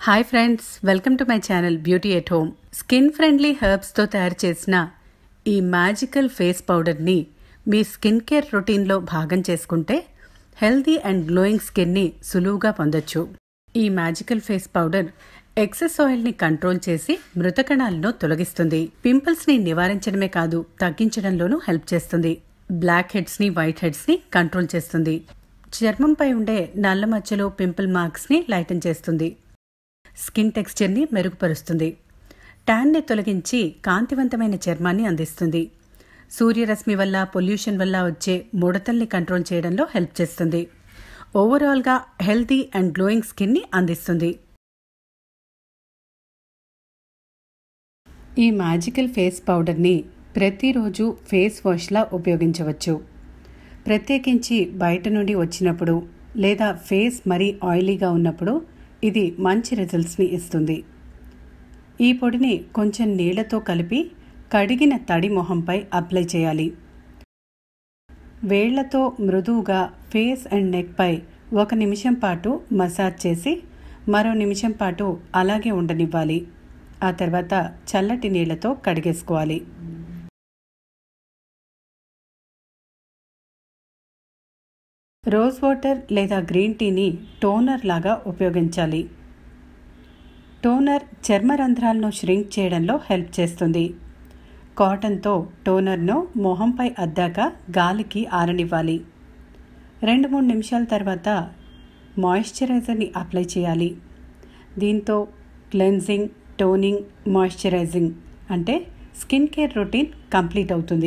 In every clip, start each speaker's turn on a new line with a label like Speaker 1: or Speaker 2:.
Speaker 1: hi friends welcome to my channel beauty at home skin friendly హెర్బ్స్తో తయారు చేసిన ఈ మ్యాజికల్ ఫేస్ పౌడర్ని మీ స్కిన్ కేర్ రొటీన్లో భాగం చేసుకుంటే హెల్తీ అండ్ గ్లోయింగ్ స్కిన్ని సులువుగా పొందొచ్చు ఈ మ్యాజికల్ ఫేస్ పౌడర్ ఎక్సెస్ ఆయిల్ని కంట్రోల్ చేసి మృతకణాలను తొలగిస్తుంది పింపుల్స్ని నివారించడమే కాదు తగ్గించడంలోనూ హెల్ప్ చేస్తుంది బ్లాక్ హెడ్స్ని వైట్ హెడ్స్ని కంట్రోల్ చేస్తుంది చర్మంపై ఉండే నల్ల మచ్చలు పింపుల్ మార్క్స్ని లైటన్ చేస్తుంది స్కిన్ టెక్స్చర్ని మెరుగుపరుస్తుంది ట్యాన్ని తొలగించి కాంతివంతమైన చర్మాన్ని అందిస్తుంది సూర్యరశ్మి వల్ల పొల్యూషన్ వల్ల వచ్చే ముడతల్ని కంట్రోల్ చేయడంలో హెల్ప్ చేస్తుంది ఓవరాల్గా హెల్తీ అండ్ గ్లోయింగ్ స్కిన్ని అందిస్తుంది ఈ మ్యాజికల్ ఫేస్ పౌడర్ని ప్రతిరోజు ఫేస్ వాష్లా ఉపయోగించవచ్చు ప్రత్యేకించి బయట నుండి వచ్చినప్పుడు లేదా ఫేస్ మరీ ఆయిలీగా ఉన్నప్పుడు ఇది మంచి రిజల్ట్స్ని ఇస్తుంది ఈ పొడిని కొంచెం నీళ్లతో కలిపి కడిగిన తడి మొహంపై అప్లై చేయాలి వేళ్లతో మృదువుగా ఫేస్ అండ్ నెక్పై ఒక నిమిషం పాటు మసాజ్ చేసి మరో నిమిషం పాటు అలాగే ఉండనివ్వాలి ఆ తర్వాత చల్లటి నీళ్లతో కడిగేసుకోవాలి రోజ్ వాటర్ లేదా గ్రీన్ టీని టోనర్ లాగా ఉపయోగించాలి టోనర్ చర్మరంధ్రాలను ష్రింక్ చేయడంలో హెల్ప్ చేస్తుంది కాటన్తో టోనర్ను మొహంపై అద్దాక గాలికి ఆరనివ్వాలి రెండు మూడు నిమిషాల తర్వాత మాయిశ్చరైజర్ని అప్లై చేయాలి దీంతో క్లెన్జింగ్ టోనింగ్ మాయిశ్చరైజింగ్ అంటే స్కిన్ కేర్ రొటీన్ కంప్లీట్ అవుతుంది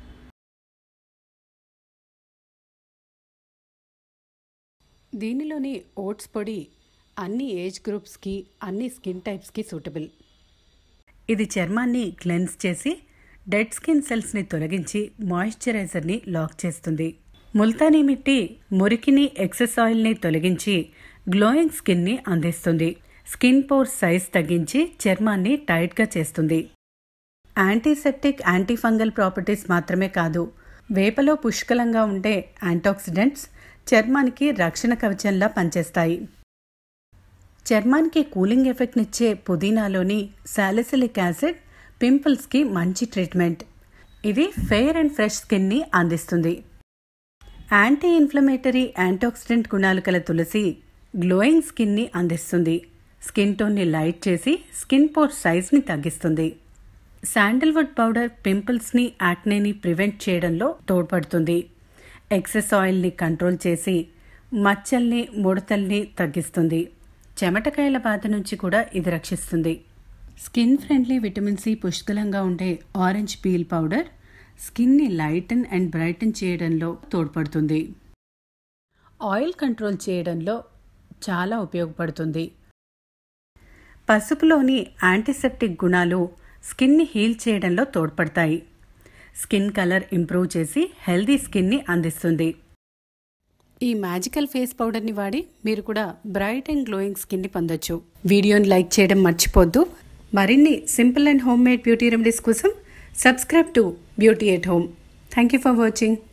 Speaker 1: దీనిలోని ఓట్స్ పొడి అన్ని ఏజ్ గ్రూప్స్కి అన్ని స్కిన్ టైప్స్కి సూటబుల్ ఇది చర్మాన్ని క్లెన్స్ చేసి డెడ్ స్కిన్ సెల్స్ని తొలగించి మాయిశ్చరైజర్ని లాక్ చేస్తుంది ముల్తానీ మిట్టి మురికిని ఎక్సెస్ ఆయిల్ని తొలగించి గ్లోయింగ్ స్కిన్ని అందిస్తుంది స్కిన్ పోర్ సైజ్ తగ్గించి చర్మాన్ని టైట్గా చేస్తుంది యాంటీసెప్టిక్ యాంటీఫంగల్ ప్రాపర్టీస్ మాత్రమే కాదు వేపలో పుష్కలంగా ఉండే యాంటాక్సిడెంట్స్ చర్మానికి రక్షణ కవచంలా పనిచేస్తాయి చర్మానికి కూలింగ్ ఎఫెక్ట్నిచ్చే పుదీనాలోని సాలిసిలిక్ యాసిడ్ పింపుల్స్కి మంచి ట్రీట్మెంట్ ఇది ఫెయిర్ అండ్ ఫ్రెష్ స్కిన్ని అందిస్తుంది యాంటీ ఇన్ఫ్లమేటరీ యాంటాక్సిడెంట్ గుణాలు కల తులసి గ్లోయింగ్ స్కిన్ని అందిస్తుంది స్కిన్ టోన్ని లైట్ చేసి స్కిన్ పోర్ సైజ్ని తగ్గిస్తుంది శాండల్వుడ్ పౌడర్ పింపుల్స్ని యాక్నేని ప్రివెంట్ చేయడంలో తోడ్పడుతుంది ఎక్సెస్ ఆయిల్ని కంట్రోల్ చేసి మచ్చల్ని ముడతల్ని తగ్గిస్తుంది చెమటకాయల బాధ నుంచి కూడా ఇది రక్షిస్తుంది స్కిన్ ఫ్రెండ్లీ విటమిన్ సి పుష్కలంగా ఉండే ఆరెంజ్ పీల్ పౌడర్ స్కిన్ని లైటన్ అండ్ బ్రైటన్ చేయడంలో తోడ్పడుతుంది ఆయిల్ కంట్రోల్ చేయడంలో చాలా ఉపయోగపడుతుంది పసుపులోని యాంటీసెప్టిక్ గుణాలు స్కిన్ని హీల్ చేయడంలో తోడ్పడతాయి స్కిన్ కలర్ ఇంప్రూవ్ చేసి హెల్దీ స్కిన్ని అందిస్తుంది ఈ మ్యాజికల్ ఫేస్ పౌడర్ని వాడి మీరు కూడా బ్రైట్ అండ్ గ్లోయింగ్ స్కిన్ని పొందొచ్చు వీడియోని లైక్ చేయడం మర్చిపోద్దు మరిన్ని simple and home made beauty remedies కోసం subscribe to beauty at home thank you for watching